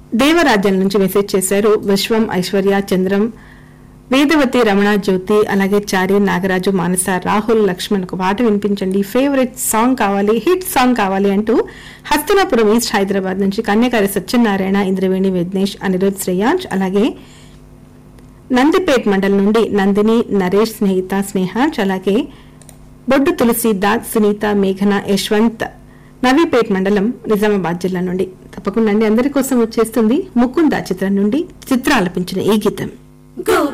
దేవరాజ్యం నుంచి మెసేజ్ చేశారు విశ్వం ఐశ్వర్య చంద్రం వేదవతి రమణ జ్యోతి అలాగే చారి నాగరాజు మానస రాహుల్ లక్ష్మణ్ ఒక పాట వినిపించండి ఫేవరెట్ సాంగ్ కావాలి హిట్ సాంగ్ కావాలి అంటూ హస్తనాపురం ఈస్ట్ హైదరాబాద్ నుంచి కన్యకారి సత్యనారాయణ ఇంద్రవేణి విఘ్నేష్ అనిరుద్ శ్రేయాంజ్ అలాగే నందిపేట్ మండలం నుండి నందిని నరేష్ స్నేహిత స్నేహాజ్ అలాగే బొడ్డు తులసి దాత్ సునీత మేఘన యశ్వంత్ నవీపేట్ మండలం నిజామాబాద్ జిల్లా నుండి తప్పకుండా అండి అందరి కోసం వచ్చేస్తుంది ముకుంద చిత్రం నుండి చిత్ర ఆలపించిన ఈ గీతం Go